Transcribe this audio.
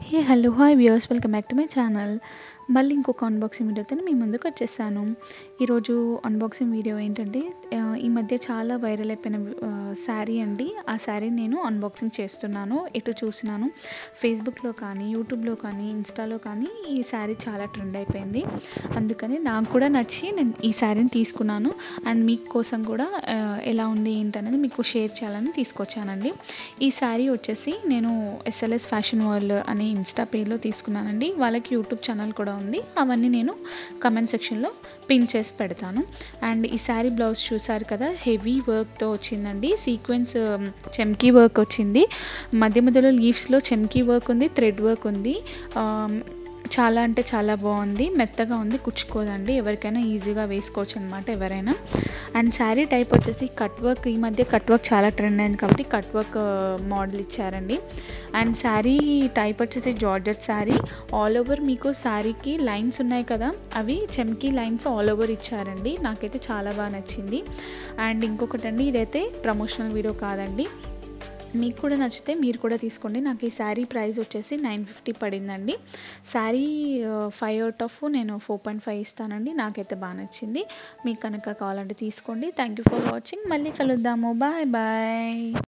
hey hello hi viewers welcome back to my channel మళ్ళీ ఇంకొక unboxing వీడియోతో మీ ముందుకు వచ్చేసాను ఈరోజు అన్బాక్సింగ్ వీడియో ఏంటంటే ఆ, ఈ మధ్య చాలా వైరల్ అయిపోయిన శారీ అండి ఆ శారీ నేను అన్బాక్సింగ్ చేస్తున్నాను ఎటు చూసినాను ఫేస్బుక్లో కానీ యూట్యూబ్లో కానీ ఇన్స్టాలో కానీ ఈ శారీ చాలా ట్రెండ్ అయిపోయింది అందుకని నాకు కూడా నచ్చి నేను ఈ శారీని తీసుకున్నాను అండ్ మీకోసం కూడా ఆ, ఎలా ఉంది ఏంటనేది మీకు షేర్ చేయాలని తీసుకొచ్చానండి ఈ శారీ వచ్చేసి నేను ఎస్ఎల్ఎస్ ఫ్యాషన్ వరల్డ్ అనే ఇన్స్టా పేజ్లో తీసుకున్నానండి వాళ్ళకి యూట్యూబ్ ఛానల్ కూడా ఉంది అవన్నీ నేను కమెంట్ సెక్షన్లో పిన్ చేసి పెడతాను అండ్ ఈ శారీ బ్లౌజ్ చూసారు కదా హెవీ వర్క్తో వచ్చిందండి సీక్వెన్స్ చెమ్కీ వర్క్ వచ్చింది మధ్య మధ్యలో లీవ్స్లో చెమ్కీ వర్క్ ఉంది థ్రెడ్ వర్క్ ఉంది ఆమ్, చాలా అంటే చాలా బాగుంది మెత్తగా ఉంది కుచ్చుకోదండి ఎవరికైనా ఈజీగా వేసుకోవచ్చు అనమాట ఎవరైనా అండ్ శారీ టైప్ వచ్చేసి కట్ వర్క్ ఈ మధ్య కట్ వర్క్ చాలా ట్రెండ్ అయింది కాబట్టి కట్ వర్క్ మోడల్ ఇచ్చారండి అండ్ శారీ టైప్ వచ్చేసి జార్జెట్ శారీ ఆల్ ఓవర్ మీకు శారీకి లైన్స్ ఉన్నాయి కదా అవి చెమ్కీ లైన్స్ ఆల్ ఓవర్ ఇచ్చారండి నాకైతే చాలా బాగా నచ్చింది అండ్ ఇంకొకటి అండి ఇదైతే ప్రమోషనల్ వీడియో కాదండి మీకు కూడా నచ్చితే మీరు కూడా తీసుకోండి నాకు ఈ శారీ ప్రైస్ వచ్చేసి నైన్ ఫిఫ్టీ పడిందండి శారీ ఫైవ్ అవుట్ ఆఫ్ నేను ఫోర్ పాయింట్ ఫైవ్ ఇస్తానండి నాకైతే బాగా నచ్చింది మీకు కనుక కావాలంటే తీసుకోండి థ్యాంక్ యూ ఫర్ వాచింగ్ మళ్ళీ కలుద్దాము బాయ్ బాయ్